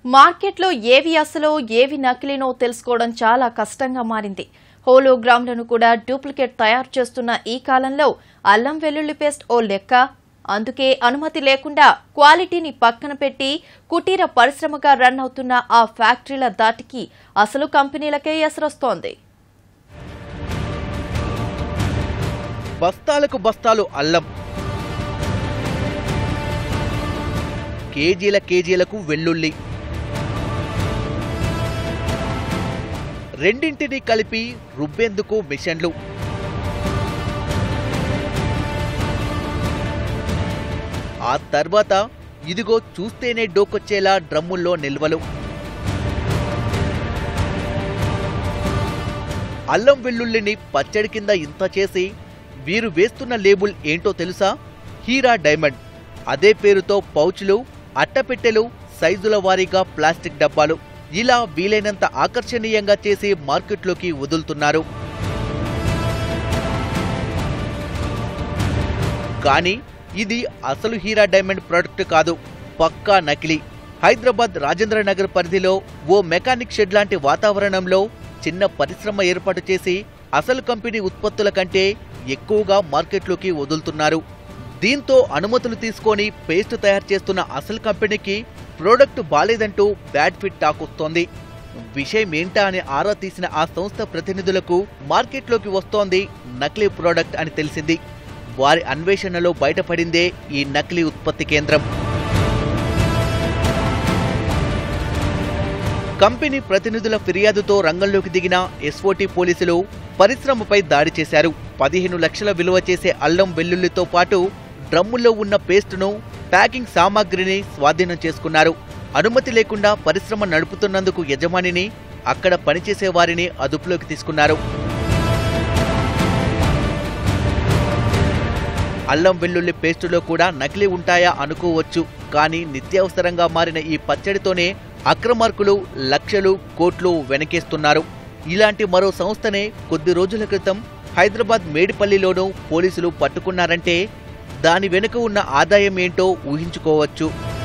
మార్కెట్లో ఏవి అసలో ఏవి నకిలీనో తెలుసుకోవడం చాలా కష్టంగా మారింది హోలోగ్రామ్లను కూడా డూప్లికేట్ తయారు చేస్తున్న ఈ కాలంలో అల్లం వెల్లుల్లి పేస్ట్ ఓ లెక్క అందుకే అనుమతి లేకుండా క్వాలిటీని పక్కన పెట్టి కుటీర పరిశ్రమగా రన్ అవుతున్న ఆ ఫ్యాక్టరీల దాటికి అసలు కంపెనీలకే ఎసరొస్తోంది బస్తాలకు బస్తాలు అల్లం కేజీల కేజీలకు వెల్లుల్లి రెండింటినీ కలిపి రుబ్బేందుకు మిషన్లు ఆ తర్వాత ఇదిగో చూస్తేనే డోకొచ్చేలా డ్రమ్ముల్లో నిల్వలు అల్లం వెల్లుల్లిని పచ్చడి కింద ఇంత చేసి వీరు వేస్తున్న లేబుల్ ఏంటో తెలుసా హీరా డైమండ్ అదే పేరుతో పౌచ్లు అట్టపెట్టెలు సైజుల వారీగా ప్లాస్టిక్ డబ్బాలు ఇలా వీలైనంత ఆకర్షణీయంగా చేసి మార్కెట్లోకి వదులుతున్నారు కానీ ఇది అసలు హీరా డైమండ్ ప్రోడక్ట్ కాదు పక్కా నకిలీ హైదరాబాద్ రాజేంద్ర నగర్ పరిధిలో ఓ మెకానిక్ షెడ్ లాంటి వాతావరణంలో చిన్న పరిశ్రమ ఏర్పాటు చేసి అసలు కంపెనీ ఉత్పత్తుల కంటే ఎక్కువగా మార్కెట్లోకి వదులుతున్నారు దీంతో అనుమతులు తీసుకొని పేస్ట్ తయారు చేస్తున్న అసలు కంపెనీకి ప్రోడక్ట్ బాలేదంటూ బ్యాడ్ ఫిట్ టాక్ వస్తోంది విషయం ఏంటా అని ఆరా తీసిన ఆ సంస్థ ప్రతినిధులకు మార్కెట్లోకి వస్తోంది నకిలీ ప్రోడక్ట్ అని తెలిసింది వారి అన్వేషణలో బయటపడిందే ఈ నకిలీ ఉత్పత్తి కేంద్రం కంపెనీ ప్రతినిధుల ఫిర్యాదుతో రంగంలోకి దిగిన ఎస్ఓటీ పోలీసులు పరిశ్రమపై దాడి చేశారు పదిహేను లక్షల విలువ చేసే అల్లం వెల్లుల్లితో పాటు డ్రమ్ముల్లో ఉన్న పేస్టును ప్యాకింగ్ సామాగ్రిని స్వాధీనం చేసుకున్నారు అనుమతి లేకుండా పరిశ్రమ నడుపుతున్నందుకు యజమానిని అక్కడ పనిచేసే వారిని అదుపులోకి తీసుకున్నారు అల్లం వెల్లుల్లి పేస్టులో కూడా నకిలీ ఉంటాయా అనుకోవచ్చు కానీ నిత్యావసరంగా మారిన ఈ పచ్చడితోనే అక్రమార్కులు లక్షలు కోట్లు వెనకేస్తున్నారు ఇలాంటి మరో సంస్థనే కొద్ది రోజుల క్రితం హైదరాబాద్ మేడిపల్లిలోనూ పోలీసులు పట్టుకున్నారంటే దాని వెనుక ఉన్న ఆదాయం ఏంటో ఊహించుకోవచ్చు